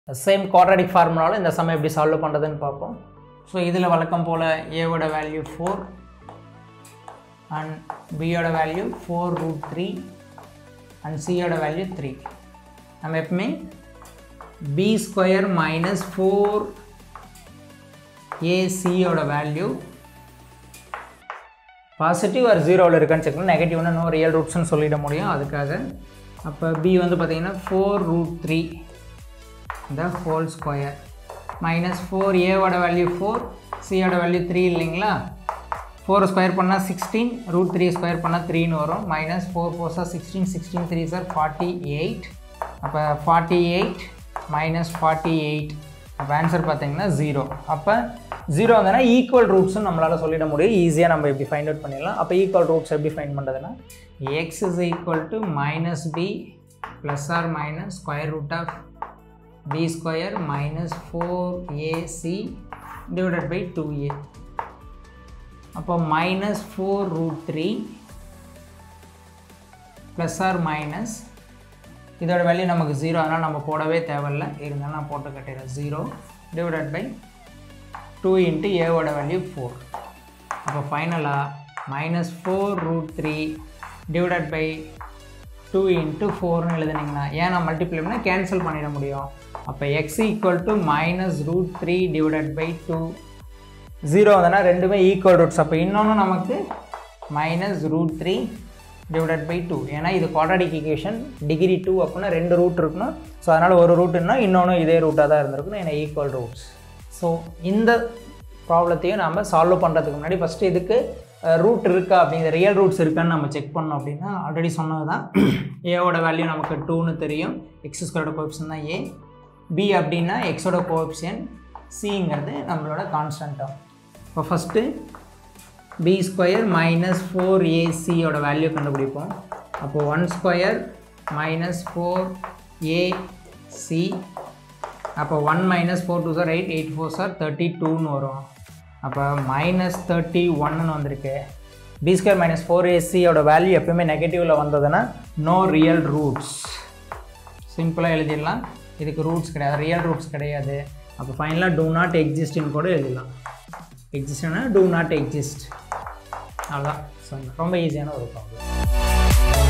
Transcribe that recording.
same quadratic ஃபார்முலாவில் இந்த some எப்படி சால்வ் பண்ணுறதுன்னு பார்ப்போம் ஸோ இதில் வழக்கம் போல் ஏவோட வேல்யூ ஃபோர் அண்ட் பியோட value four root three and சியோட வேல்யூ த்ரீ நம்ம எப்பவுமே பி ஸ்கொயர் மைனஸ் ஃபோர் ஏசியோட வேல்யூ பாசிட்டிவ் ஆர் ஜீரோவில் இருக்கான்னு செக் பண்ணி நெகட்டிவ்னா நோ ரியல் ரூட்ஸ்னு சொல்லிட முடியும் அதுக்காக அப்போ பி வந்து பார்த்தீங்கன்னா four root three the whole square minus four ஏவோட வேல்யூ ஃபோர் சியோட வேல்யூ த்ரீ இல்லைங்களா ஃபோர் ஸ்கொயர் பண்ணால் சிக்ஸ்டீன் ரூட் த்ரீ ஸ்கொயர் பண்ணால் த்ரீன்னு வரும் minus four four sir sixteen sixteen three sir forty eight அப்போ forty eight minus forty eight அப்போ answer பார்த்தீங்கன்னா ஜீரோ அப்போ ஜீரோ வந்ததுன்னா ஈக்குவல் ரூட்ஸ்னு நம்மளால் சொல்லிட முடியும் ஈஸியாக நம்ம இப்படி ஃபைண்ட் அவுட் பண்ணிடலாம் அப்போ ஈக்குவல் ரூட்ஸ் எப்படி ஃபைண்ட் பண்ணுறதுன்னா X is equal to minus B plus or minus square root of b square minus 4ac divided by 2a அப்போ minus 4 root 3 plus or minus இதோட வேல்யூ நமக்கு ஜீரோ அதனால் நம்ம போடவே தேவையில்ல இருந்தாலும் நான் போட்டு கட்டிடுறேன் zero divided by two into ஏவோட வேல்யூ ஃபோர் அப்போ ஃபைனலாக minus four root three divided by two into ஃபோர்னு எழுதுனீங்கன்னா ஏன் நான் மல்டிப்ளை பண்ணால் கேன்சல் பண்ணிட முடியும் அப்போ X equal to minus root three divided by two zero வந்தனா ரெண்டுமே ஈக்குவல் ரூட்ஸ் அப்போ இன்னொன்று நமக்கு minus root three divided by two ஏன்னா இது குவாட்ரடிக் ஈக்குவேஷன் டிகிரி டூ அப்படின்னா ரெண்டு ரூட் இருக்கணும் ஸோ அதனால் ஒரு ரூட்டுன்னா இன்னொன்று இதே ரூட்டாக தான் இருந்திருக்கணும் ஏன்னா ஈக்குவல் ரூட்ஸ் ஸோ இந்த ப்ராப்ளத்தையும் நம்ம சால்வ் பண்ணுறதுக்கு முன்னாடி ஃபஸ்ட்டு இதுக்கு ரூட் இருக்கா அப்படிங்கிற ரியல் ரூட்ஸ் இருக்கான்னு நம்ம செக் பண்ணோம் அப்படின்னா ஆல்ரெடி சொன்னது தான் ஏவோட வேல்யூ நமக்கு டூன்னு தெரியும் எக்ஸ் ஸ்கொயரோட கோஎப்ஷன் தான் ஏ பி அப்படின்னா எக்ஸோட கோஎப்ஷன் சிங்கிறது நம்மளோட கான்ஸ்டண்ட்டாக இப்போ first B square minus four ஏசியோட வேல்யூ கண்டுபிடிப்போம் அப்போது one square minus four AC அப்போ one minus four two sir eight eight four sir thirty டூன்னு வரும் அப்போ மைனஸ் தேர்ட்டி ஒன்னு வந்திருக்கு பி ஸ்கொயர் மைனஸ் ஃபோர் ஏசியோட வேல்யூ எப்பவுமே நெகட்டிவில் வந்ததுன்னா நோ ரியல் ரூட்ஸ் சிம்பிளாக எழுதிடலாம் இதுக்கு ரூட்ஸ் கிடையாது ரியல் ரூட்ஸ் கிடையாது அப்போ ஃபைனலாக டூ நாட் எக்ஸிஸ்ட்னு கூட எழுதிடலாம் எக்ஸிஸ்ட்னா டூ நாட் எக்ஸிஸ்ட் அவ்வளோதான் ஸோ ரொம்ப ஈஸியான ஒரு ப்ராப்ளம்